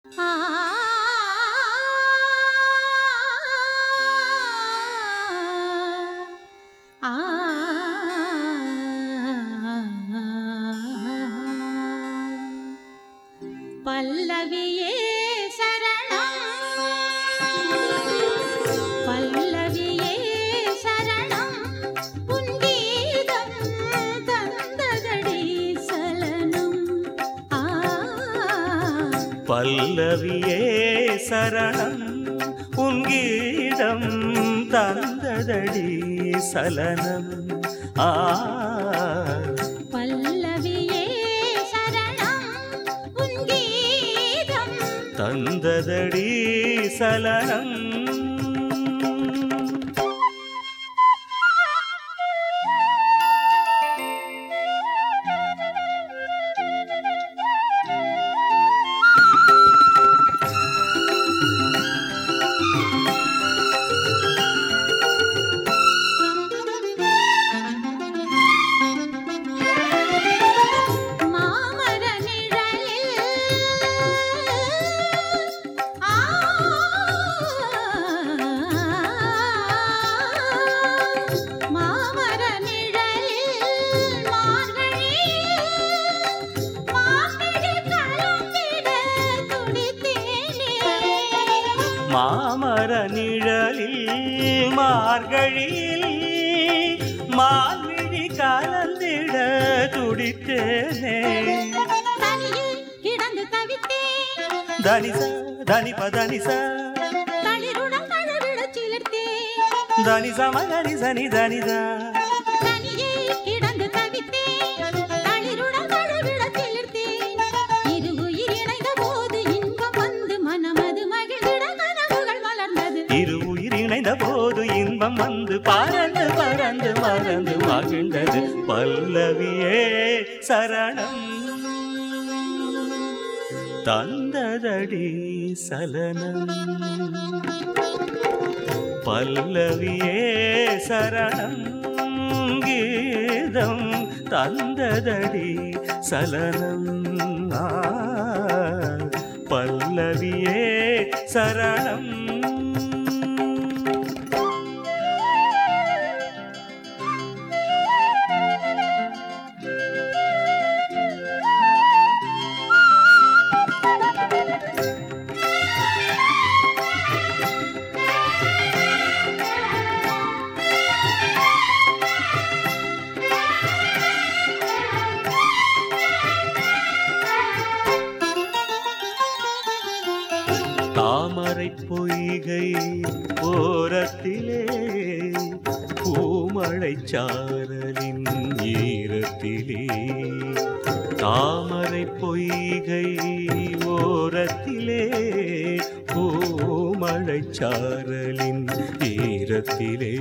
பல்லவியே சரணம் பல்லவியே சரணம் உன் கீதம் தந்ததடி சலனம் ஆ பல்லவியே சரணம் உன் கீதம் தந்ததடி சலனம் ஆ பல்லவியே சரணம் உன் கீதம் தந்ததடி சலனம் மாமர நிழலில் ஆ மாமர நிழலில் மார்கழியில் மார்கழி கலந்திட துடித்தேனே மாமர நிழலில் மார்கழியில் மார்கழி கலந்திட துடித்தேனே தனியே கிடந்து தவித்தேன் தனிச தனிப தனிச தளிருடன் தழுவிடச் சிலிர்த்தேன் தனிச மகரி சனி தனித தனியே கிடந்து தவித்தேன் தளிருடன் தழுவிடச் சிலிர்த்தேன் இரு உயிர் இணைந்த போது இன்பம் வந்து மனமது மகிழ்ந்திட கனவுகள் மலர்ந்தது இரு உயிர் இணைந்த போது இன்பம் வந்து பறந்து பறந்து மறந்து மகிழ்ந்தது பல்லவியே சரணம் தந்ததடி சலனம் பல்லவியே சரணம் கீதம் தந்ததடி சலனம் ஆ, பல்லவியே சரணம் தாமரை பொய்கை ஓரத்திலே பூமழை சாரலின் ஈரத்திலே தாமரை பொய்கை ஓரத்திலே பூமழை சாரலின் ஈரத்திலே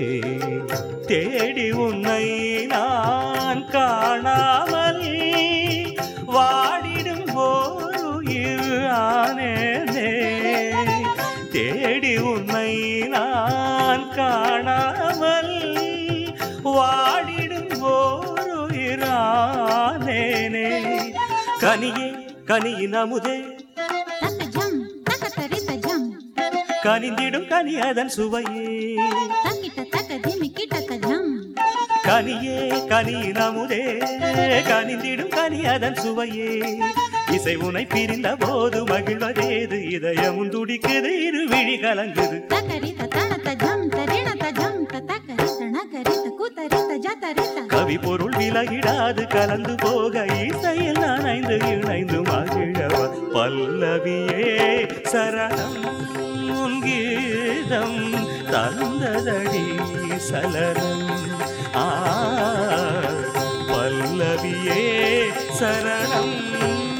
தேடி உன்னை நான் காணாமல் வாடிடும் போருயிர் ஆனேனே தேடி உன்னை நான் காணாமல் வாடிடும் போருயிர் ஆனேனே கனியே கனியின் அமுதே தக்க ஜம் தக்க தரித்த ஜம் கனிந்திடும் கனி அதன் சுவையே தக்கிட்ட தக்க திமிக்கிட்ட ஜம் கனியே கனியின் அமுதே கனிந்திடும் கனி அதன் சுவையே இசை உனை பிரிந்த போது மகிழ்வதேது இதயமும் துடிக்குது இரு விழி கலங்குது தக்கரித்த தனத்த ஜம் தரிணத்த ஜம் தக்கரித்த நகரித்த கூத்தரித்த ஜத்தரித்த கவி பொருள் விலகிடாது கலந்து போக இசையில் நனைந்து இணைந்து மகிழவ பல்லவியே சரணம் உன் கீதம் தந்ததடி சலனம் ஆ பல்லவியே சரணம்